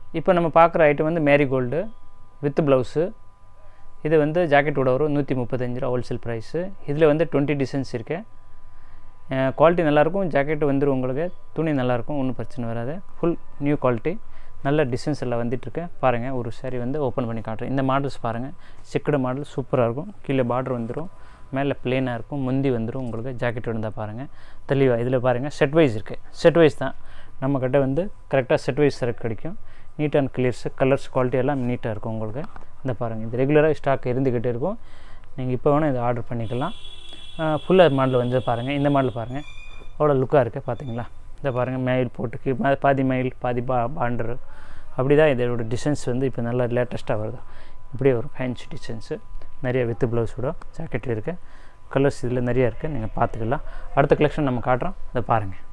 இப்போ நம்ம பார்க்குற ஐட்டம் வந்து மேரிகோல்டு வித் ப்ளவுஸு இது வந்து ஜாக்கெட்டோட வரும் நூற்றி முப்பத்தஞ்சு ரூபா ஹோல்சேல் ப்ரைஸு இதில் வந்து டுவெண்ட்டி டிசைன்ஸ் இருக்குது குவாலிட்டி நல்லாயிருக்கும் ஜாக்கெட் வந்துடும் உங்களுக்கு துணி நல்லாயிருக்கும் ஒன்றும் பிரச்சனை வராது ஃபுல் நியூ குவாலிட்டி நல்ல டிசைன்ஸ் எல்லாம் வந்துட்டுருக்கு பாருங்கள் ஒரு saree வந்து ஓப்பன் பண்ணி காட்டுறேன் இந்த மாடல்ஸ் பாருங்கள் செக்குடு மாடல் சூப்பராக இருக்கும் கீழே பார்டர் வந்துடும் மேலே பிளேனாக இருக்கும் முந்தி வந்துடும் உங்களுக்கு ஜாக்கெட் இருந்தால் பாருங்கள் தெளிவாக இதில் பாருங்கள் செட் வைஸ் இருக்குது செட் வைஸ் தான் நம்மக்கிட்ட வந்து கரெக்டாக செட் வைஸ் சரக்கு கிடைக்கும் neat and clears colours quality எல்லாம் நீட்டாக இருக்கும் உங்களுக்கு இந்த பாருங்கள் இது ரெகுலராக ஸ்டாக் இருந்துக்கிட்டே இருக்கும் நீங்கள் இப்போ வேணால் இதை ஆர்டர் பண்ணிக்கலாம் ஃபுல்லாக மாடல் வந்து பாருங்கள் இந்த மாடல் பாருங்கள் அவ்வளோ லுக்காக இருக்குது பார்த்தீங்களா இந்த பாருங்கள் மயில் போட்டுக்கு ம- பாதி மயில் பாதி பா பாண்டரு அப்படி தான் இதோட டிசைன்ஸ் வந்து இப்போ நல்லா லேட்டஸ்ட்டாக வருது இப்படியே ஒரு ஃபேன்சி டிசைன்ஸு நிறைய வித்து ப்ளவுஸோட ஜாக்கெட் இருக்குது கலர்ஸ் இதில் நிறைய இருக்குது நீங்கள் பார்த்துக்கலாம் அடுத்த கலெக்ஷன் நம்ம காட்டுறோம் இதை பாருங்கள்